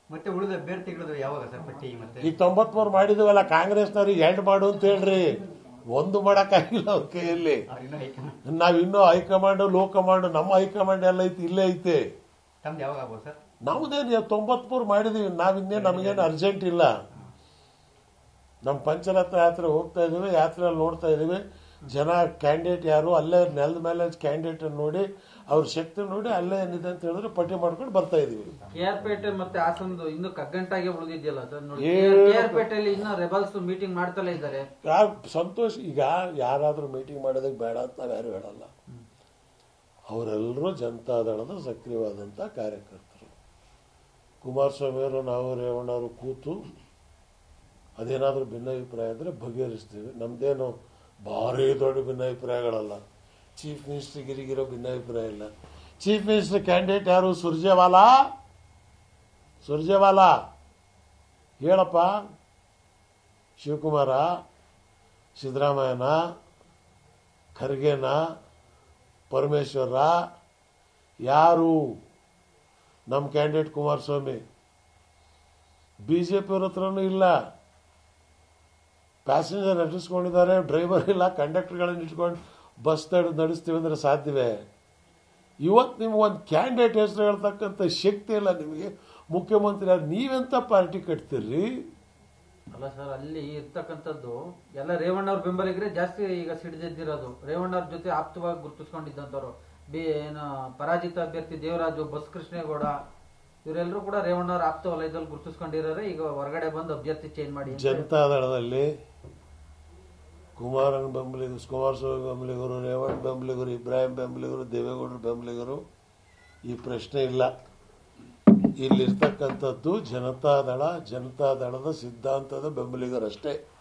ಮತ್ತೆ ಉಳಿದ ಬೇರೆ ತಿಂಗಳದು ಯಾವಾಗ ಸರ್ ಪಟ್ಟಿ ಮತ್ತೆ ಈಗ ತೊಂಬತ್ಮೂರು ಮಾಡಿದವಲ್ಲ ಕಾಂಗ್ರೆಸ್ನವ್ರಿಗೆ ಎರಡು ಮಾಡು ಅಂತ ಹೇಳ್ರಿ ಒಂದು ಮಾಡಕ್ಕಾಗಿಲ್ಲ ಅವ್ರ ಕೈಯಲ್ಲಿ ಅವ್ರು ಇನ್ನೂ ಹೈಕಮಾಂಡ್ ನಾವ್ ಇನ್ನೂ ಹೈಕಮಾಂಡ್ ಲೋ ಕಮಾಂಡ್ ನಮ್ಮ ಹೈಕಮಾಂಡ್ ಎಲ್ಲ ಐತಿ ಇಲ್ಲೇ ಐತೆ ತಮ್ದು ಯಾವಾಗ ಆಗ್ಬೋದು ಸರ್ ನಮ್ದೇನು ತೊಂಬತ್ಮೂರು ಮಾಡಿದೀವಿ ನಾವಿನ್ನೇ ನಮಗೇನು ಅರ್ಜೆಂಟ್ ಇಲ್ಲ ನಮ್ಮ ಪಂಚರತ್ನ ಯಾತ್ರೆ ಹೋಗ್ತಾ ಇದೀವಿ ಯಾತ್ರೆಯಲ್ಲಿ ನೋಡ್ತಾ ಇದೀವಿ ಜನ ಕ್ಯಾಂಡಿಡೇಟ್ ಯಾರು ಅಲ್ಲೇ ನೆಲದ ಮೇಲೆ ಕ್ಯಾಂಡಿಡೇಟ್ ನೋಡಿ ಅವ್ರ ಶಕ್ತಿ ನೋಡಿ ಅಲ್ಲೇ ಏನಿದೆ ಅಂತ ಹೇಳಿದ್ರೆ ಪಟ್ಟಿ ಮಾಡ್ಕೊಂಡು ಬರ್ತಾ ಇದೀವಿ ಕೆ ಆರ್ ಪೇಟೆ ಮತ್ತೆ ಹಾಸನದು ಇನ್ನು ಕಗ್ಗಂಟಾಗೆ ಉಳಿದಿದೆಯಲ್ಲ ಸರ್ ನೋಡಿ ಏನು- ಕೆ ಆರ್ ಪೇಟೆಯಲ್ಲಿ ಇನ್ನು ರೆಬಲ್ಸ್ ಮೀಟಿಂಗ್ ಮಾಡ್ತಲೇ ಇದ್ದಾರೆ ಯಾ ಸಂತೋಷ್ ಈಗ ಯಾರಾದ್ರೂ ಮೀಟಿಂಗ್ ಮಾಡೋದಕ್ಕೆ ಬೇಡ ಅಂತ ನಾವು ಯಾರು ಹೇಳಲ್ಲ ಅವರೆಲ್ಲರೂ ಜನತಾದಳದ ಸಕ್ರಿಯವಾದಂಥ ಕಾರ್ಯಕರ್ತರು ಕುಮಾರಸ್ವಾಮಿಯವರು ನಾವು ರೇವಣ್ಣವರು ಕೂತು ಅದೇನಾದರೂ ಭಿನ್ನಾಭಿಪ್ರಾಯ ಇದ್ರೆ ಬಗೆಹರಿಸ್ತೀವಿ ನಮ್ದೇನು ಭಾರಿ ದೊಡ್ಡ ಭಿನ್ನಾಭಿಪ್ರಾಯಗಳಲ್ಲ ಚೀಫ್ ಮಿನಿಸ್ಟರ್ ಗಿರಿಗಿರೋ ಭಿನ್ನಾಭಿಪ್ರಾಯ ಇಲ್ಲ ಚೀಫ್ ಮಿನಿಸ್ಟರ್ ಕ್ಯಾಂಡಿಡೇಟ್ ಯಾರು ಸುರ್ಜೇವಾಲಾ ಸುರ್ಜೇವಾಲಾ ಹೇಳಪ್ಪ ಶಿವಕುಮಾರ ಸಿದ್ದರಾಮಯ್ಯನ ಖರ್ಗೆನ ಪರಮೇಶ್ವರ ಯಾರು ನಮ್ಮ ಕ್ಯಾಂಡಿಡೇಟ್ ಕುಮಾರಸ್ವಾಮಿ ಬಿಜೆಪಿಯವ್ರ ಹತ್ರನೂ ಇಲ್ಲ ಪ್ಯಾಸೆಂಜರ್ ನಡೆಸ್ಕೊಂಡಿದ್ದಾರೆ ಡ್ರೈವರ್ ಇಲ್ಲ ಕಂಡಕ್ಟರ್ಗಳನ್ನ ಇಟ್ಕೊಂಡು ಬಸ್ ತಡೆದು ನಡೆಸ್ತೀವಿ ಅಂದ್ರೆ ಸಾಧ್ಯವೇ ಇವತ್ತು ನಿಮ್ಗೆ ಒಂದು ಕ್ಯಾಂಡಿಡೇಟ್ ಹೆಸರು ಹೇಳ್ತಕ್ಕಂಥ ಶಕ್ತಿ ಇಲ್ಲ ನಿಮಗೆ ಮುಖ್ಯಮಂತ್ರಿ ಯಾರು ನೀವೆಂತ ಪಾರ್ಟಿ ಕಟ್ತೀರಿ ಅಲ್ಲ ಸರ್ ಅಲ್ಲಿ ಇರ್ತಕ್ಕಂಥದ್ದು ಎಲ್ಲ ರೇವಣ್ಣವ್ರ ಬೆಂಬಲಿಗರೇ ಜಾಸ್ತಿ ಈಗ ಸಿಡಿದೆದ್ದಿರೋದು ರೇವಣ್ಣವ್ರ ಜೊತೆ ಆಪ್ತವಾಗಿ ಗುರುತಿಸ್ಕೊಂಡಿದ್ದಂಥವ್ರು ಬಿ ಏನು ಪರಾಜಿತ ಅಭ್ಯರ್ಥಿ ದೇವರಾಜು ಬಸ್ ಕೃಷ್ಣೇಗೌಡ ಇವರೆಲ್ಲರೂ ಕೂಡ ರೇವಣ್ಣವ್ರ ಆಪ್ತ ವಲಯದಲ್ಲಿ ಗುರುತಿಸ್ಕೊಂಡಿರೋರೆ ಈಗ ಹೊರಗಡೆ ಬಂದು ಅಭ್ಯರ್ಥಿ ಚೇಂಜ್ ಮಾಡಿ ಅಂತ ಜನತಾದಳದಲ್ಲಿ ಕುಮಾರನ್ ಬೆಂಬಲಿಗರು ಕುಮಾರಸ್ವಾಮಿ ಬೆಂಬಲಿಗರು ರೇವಣ್ ಬೆಂಬಲಿಗರು ಇಬ್ರಾಹಿಂ ಬೆಂಬಲಿಗರು ದೇವೇಗೌಡರ ಬೆಂಬಲಿಗರು ಈ ಪ್ರಶ್ನೆ ಇಲ್ಲ ಇಲ್ಲಿರ್ತಕ್ಕಂಥದ್ದು ಜನತಾದಳ ಜನತಾದಳದ ಸಿದ್ಧಾಂತದ ಬೆಂಬಲಿಗರಷ್ಟೇ